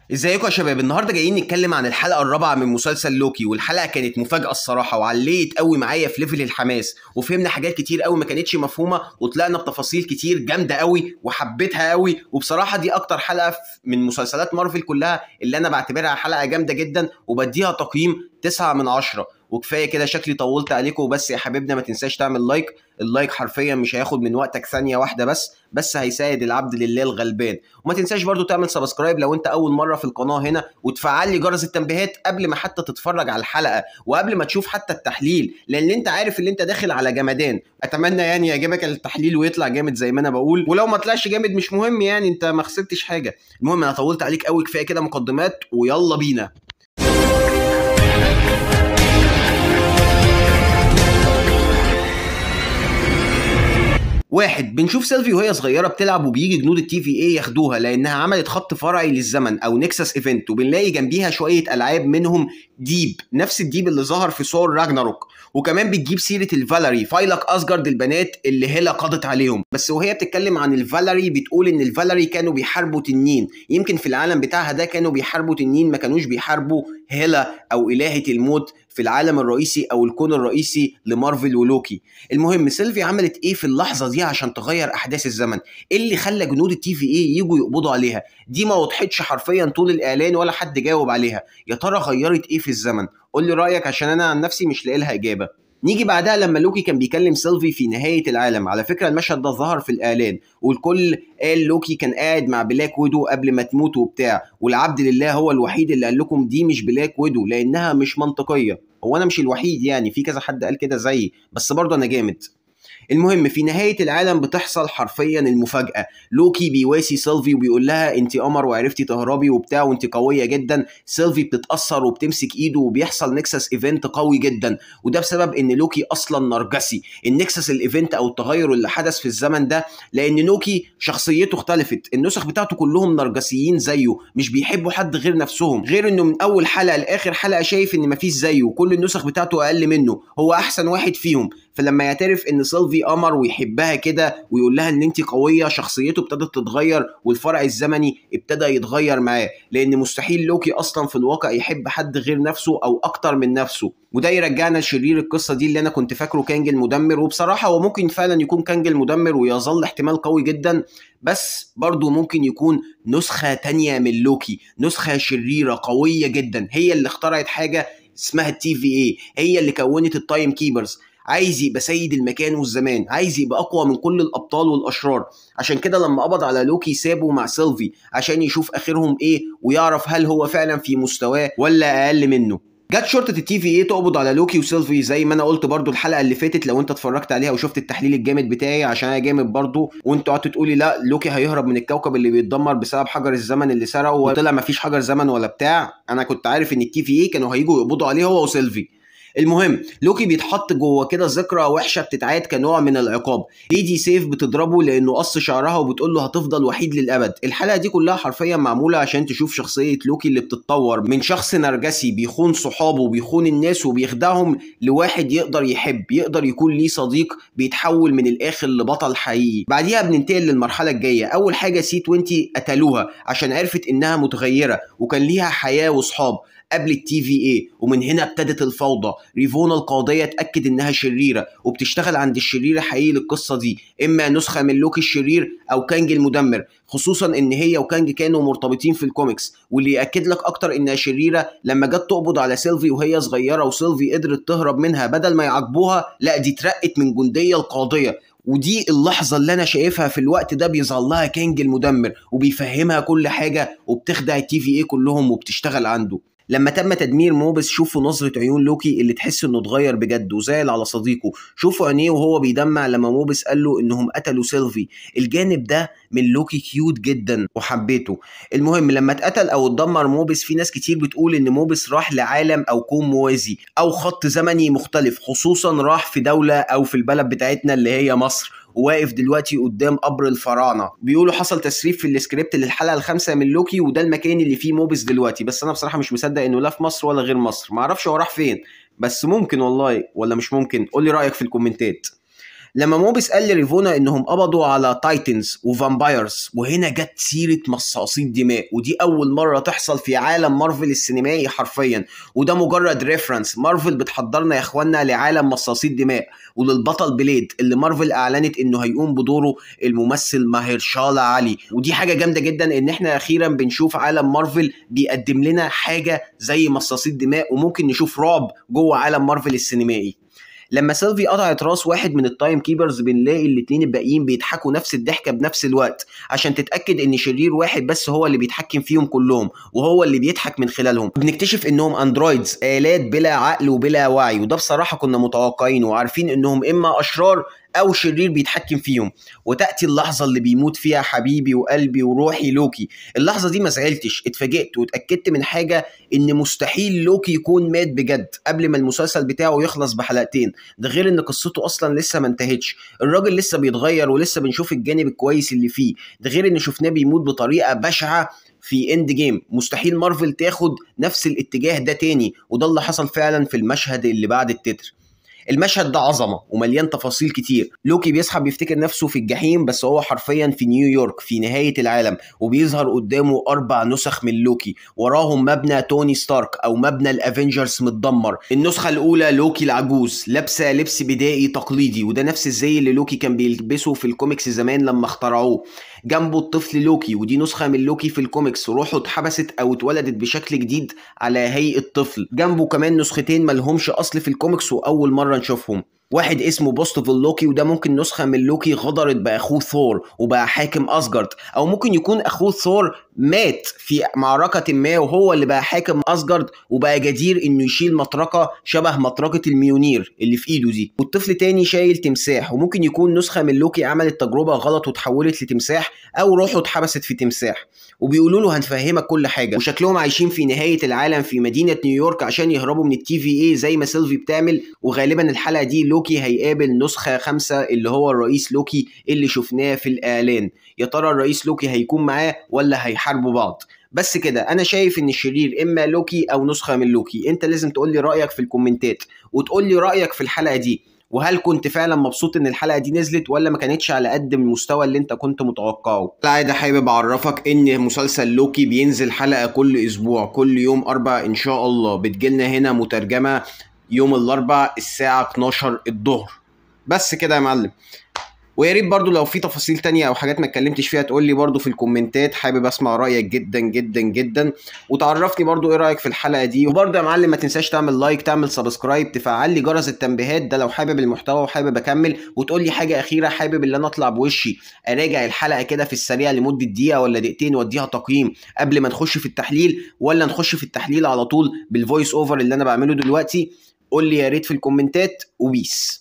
ازيكم يا شباب النهارده جايين نتكلم عن الحلقه الرابعه من مسلسل لوكي والحلقه كانت مفاجاه الصراحه وعليت قوي معايا في ليفل الحماس وفهمنا حاجات كتير قوي ما كانتش مفهومه وطلعنا بتفاصيل كتير جامده قوي وحبيتها قوي وبصراحه دي اكتر حلقه من مسلسلات مارفل كلها اللي انا بعتبرها حلقه جامده جدا وبديها تقييم 9 من 10 وكفايه كده شكلي طولت عليكم وبس يا حبيبنا ما تنساش تعمل لايك اللايك حرفيا مش هياخد من وقتك ثانيه واحده بس بس هيساعد العبد لله الغلبان وما تنساش برضو تعمل سبسكرايب لو انت اول مره في القناه هنا وتفعل لي جرس التنبيهات قبل ما حتى تتفرج على الحلقه وقبل ما تشوف حتى التحليل لان انت عارف اللي انت داخل على جمدان اتمنى يعني يعجبك التحليل ويطلع جامد زي ما انا بقول ولو ما طلعش جامد مش مهم يعني انت ما خسرتش حاجه المهم انا طولت عليك قوي كفايه كده مقدمات ويلا بينا واحد بنشوف سيلفي وهي صغيره بتلعب وبيجي جنود التي في اي ياخدوها لانها عملت خط فرعي للزمن او نكسس ايفنت وبنلاقي جنبيها شويه العاب منهم ديب نفس الديب اللي ظهر في ثور راجناروك وكمان بتجيب سيره الفالاري فايلك اسجارد البنات اللي هيلا قضت عليهم بس وهي بتتكلم عن الفالاري بتقول ان الفالاري كانوا بيحاربوا تنين يمكن في العالم بتاعها ده كانوا بيحاربوا تنين ما كانوش بيحاربوا هيلا او الهه الموت في العالم الرئيسي او الكون الرئيسي لمارفل ولوكي المهم سيلفي عملت ايه في اللحظه دي عشان تغير احداث الزمن ايه اللي خلى جنود التي في اي يجوا يقبضوا عليها دي ما وضحتش حرفيا طول الاعلان ولا حد جاوب عليها يا ترى غيرت ايه في الزمن قول لي رايك عشان انا عن نفسي مش لاقي لها اجابه نيجي بعدها لما لوكي كان بيكلم سيلفي في نهاية العالم على فكرة المشهد ده ظهر في الإعلان والكل قال لوكي كان قاعد مع بلاك ويدو قبل ما تموت وبتاع والعبد لله هو الوحيد اللي قال لكم دي مش بلاك ويدو لأنها مش منطقية هو أنا مش الوحيد يعني في كذا حد قال كده زيي بس برضه أنا جامد المهم في نهايه العالم بتحصل حرفيا المفاجاه لوكي بيواسي سيلفي وبيقول لها انت قمر وعرفتي تهربي وبتاع وانت قويه جدا سيلفي بتتاثر وبتمسك ايده وبيحصل نكسس ايفنت قوي جدا وده بسبب ان لوكي اصلا نرجسي النكسس الايفنت او التغير اللي حدث في الزمن ده لان لوكي شخصيته اختلفت النسخ بتاعته كلهم نرجسيين زيه مش بيحبوا حد غير نفسهم غير انه من اول حلقه لاخر حلقه شايف ان مفيش زيه وكل النسخ بتاعته اقل منه هو احسن واحد فيهم فلما يعترف ان سيلفي قمر ويحبها كده ويقول لها ان انت قويه شخصيته ابتدت تتغير والفرع الزمني ابتدى يتغير معاه لان مستحيل لوكي اصلا في الواقع يحب حد غير نفسه او اكتر من نفسه وده يرجعنا لشرير القصه دي اللي انا كنت فاكره كانج المدمر وبصراحه هو ممكن فعلا يكون كانج المدمر ويظل احتمال قوي جدا بس برضه ممكن يكون نسخه تانية من لوكي نسخه شريره قويه جدا هي اللي اخترعت حاجه اسمها التي في اي هي اللي كونت التايم كيبرز عايز يبقى سيد المكان والزمان عايز يبقى اقوى من كل الابطال والاشرار عشان كده لما قبض على لوكي سابه مع سيلفي عشان يشوف اخرهم ايه ويعرف هل هو فعلا في مستواه ولا اقل منه جت شرطه التي في اي تقبض على لوكي وسيلفي زي ما انا قلت برضو الحلقه اللي فاتت لو انت اتفرجت عليها وشفت التحليل الجامد بتاعي عشان انا جامد برضو وانتوا قعدتوا تقولي لا لوكي هيهرب من الكوكب اللي بيتدمر بسبب حجر الزمن اللي سرقه وطلع مفيش حجر زمن ولا بتاع انا كنت عارف ان التي في اي كانوا هيجوا يقبضوا عليه هو وسيلفي المهم لوكي بيتحط جوه كده ذكرى وحشه بتتعاد كنوع من العقاب ليدي سيف بتضربه لانه قص شعرها وبتقول له هتفضل وحيد للابد الحلقه دي كلها حرفيا معموله عشان تشوف شخصيه لوكي اللي بتتطور من شخص نرجسي بيخون صحابه وبيخون الناس وبيخدعهم لواحد يقدر يحب يقدر يكون ليه صديق بيتحول من الاخر لبطل حقيقي بعديها بننتقل للمرحله الجايه اول حاجه سي 20 قتلوها عشان عرفت انها متغيره وكان ليها حياه وصحاب قبل التي في اي ومن هنا ابتدت الفوضى ريفونا القاضيه تاكد انها شريره وبتشتغل عند الشرير الحقيقي للقصه دي اما نسخه من لوكي الشرير او كانج المدمر خصوصا ان هي وكانج كانوا مرتبطين في الكوميكس واللي ياكد لك اكتر انها شريره لما جت تقبض على سيلفي وهي صغيره وسيلفي قدرت تهرب منها بدل ما يعاقبوها لا دي اترقت من جنديه القاضيه ودي اللحظة اللي أنا شايفها في الوقت ده بيظهر لها كانج المدمر وبيفهمها كل حاجة وبتخدع التي في اي كلهم وبتشتغل عنده لما تم تدمير موبس شوفوا نظرة عيون لوكي اللي تحس انه اتغير بجد وزعل على صديقه شوفوا عينيه وهو بيدمع لما موبس قال له انهم قتلوا سيلفي الجانب ده من لوكي كيوت جدا وحبيته المهم لما اتقتل او اتدمر موبس في ناس كتير بتقول ان موبس راح لعالم او كون موازي او خط زمني مختلف خصوصا راح في دولة او في البلد بتاعتنا اللي هي مصر وواقف دلوقتي قدام قبر الفراعنه بيقولوا حصل تسريب في السكريبت للحلقه الخامسه من لوكي وده المكان اللي فيه موبس دلوقتي بس انا بصراحه مش مصدق انه لا في مصر ولا غير مصر معرفش هو راح فين بس ممكن والله ولا مش ممكن قول لي رايك في الكومنتات لما موبيس قال لريفونا انهم قبضوا على تايتنز وفامبايرز وهنا جت سيره مصاصين دماء ودي اول مره تحصل في عالم مارفل السينمائي حرفيا وده مجرد ريفرنس مارفل بتحضرنا يا اخوانا لعالم مصاصين دماء وللبطل بليد اللي مارفل اعلنت انه هيقوم بدوره الممثل ماهرشالا علي ودي حاجه جامده جدا ان احنا اخيرا بنشوف عالم مارفل بيقدم لنا حاجه زي مصاصين دماء وممكن نشوف رعب جوه عالم مارفل السينمائي لما سيلفي قطعت راس واحد من التايم كيبرز بنلاقي الاتنين الباقيين بيضحكوا نفس الضحكه بنفس الوقت عشان تتاكد ان شرير واحد بس هو اللي بيتحكم فيهم كلهم وهو اللي بيضحك من خلالهم بنكتشف انهم اندرويدز الات بلا عقل وبلا وعي وده بصراحه كنا متوقعين وعارفين انهم اما اشرار او شرير بيتحكم فيهم وتاتي اللحظه اللي بيموت فيها حبيبي وقلبي وروحي لوكي اللحظه دي ما زعلتش اتفاجئت واتاكدت من حاجه ان مستحيل لوكي يكون مات بجد قبل ما المسلسل بتاعه يخلص بحلقتين ده غير ان قصته اصلا لسه ما انتهتش الراجل لسه بيتغير ولسه بنشوف الجانب الكويس اللي فيه ده غير ان شفناه بيموت بطريقه بشعه في اند جيم مستحيل مارفل تاخد نفس الاتجاه ده تاني وده اللي حصل فعلا في المشهد اللي بعد التتر المشهد ده عظمه ومليان تفاصيل كتير لوكي بيصحى بيفتكر نفسه في الجحيم بس هو حرفيا في نيويورك في نهايه العالم وبيظهر قدامه اربع نسخ من لوكي وراهم مبنى توني ستارك او مبنى الافنجرز متدمر النسخه الاولى لوكي العجوز لابسه لبس بدائي تقليدي وده نفس الزي اللي لوكي كان بيلبسه في الكوميكس زمان لما اخترعوه جنبه الطفل لوكي ودي نسخه من لوكي في الكوميكس روحه اتحبست او اتولدت بشكل جديد على هيئه طفل جنبه كمان نسختين ملهمش اصل في الكوميكس واول مره نشوفهم واحد اسمه بوستوفل لوكي وده ممكن نسخة من لوكي غدرت بأخوه ثور وبقى حاكم أسجارد أو ممكن يكون أخوه ثور مات في معركة ما وهو اللي بقى حاكم أسجارد وبقى جدير إنه يشيل مطرقة شبه مطرقة الميونير اللي في إيده دي والطفل تاني شايل تمساح وممكن يكون نسخة من لوكي عملت تجربة غلط وتحولت لتمساح أو روحه اتحبست في تمساح وبيقولوا له هنفهمك كل حاجة وشكلهم عايشين في نهاية العالم في مدينة نيويورك عشان يهربوا من التي في اي زي ما سيلفي بتعمل وغالبا الحلقة دي لوكي هيقابل نسخة خمسة اللي هو الرئيس لوكي اللي شفناه في الإعلان يا ترى الرئيس لوكي هيكون معاه ولا هيحاربوا بعض بس كده انا شايف ان الشرير اما لوكي او نسخه من لوكي انت لازم تقول لي رايك في الكومنتات وتقول لي رايك في الحلقه دي وهل كنت فعلا مبسوط ان الحلقه دي نزلت ولا ما كانتش على قد المستوى اللي انت كنت متوقعه العاده حابب اعرفك ان مسلسل لوكي بينزل حلقه كل اسبوع كل يوم اربع ان شاء الله بتجيلنا هنا مترجمه يوم الاربع الساعه 12 الظهر بس كده يا معلم ويا ريت برضو لو في تفاصيل تانية او حاجات ما اتكلمتش فيها تقول لي برضو في الكومنتات حابب اسمع رايك جدا جدا جدا وتعرفني برضو ايه رايك في الحلقه دي وبرضو يا معلم ما تنساش تعمل لايك تعمل سبسكرايب تفعل لي جرس التنبيهات ده لو حابب المحتوى وحابب اكمل وتقول لي حاجه اخيره حابب ان انا اطلع بوشي اراجع الحلقه كده في السريع لمده دقيقه ولا دقيقتين واديها تقييم قبل ما نخش في التحليل ولا نخش في التحليل على طول بالفويس اوفر اللي انا بعمله دلوقتي قول لي يا ريت في الكومنتات وبيس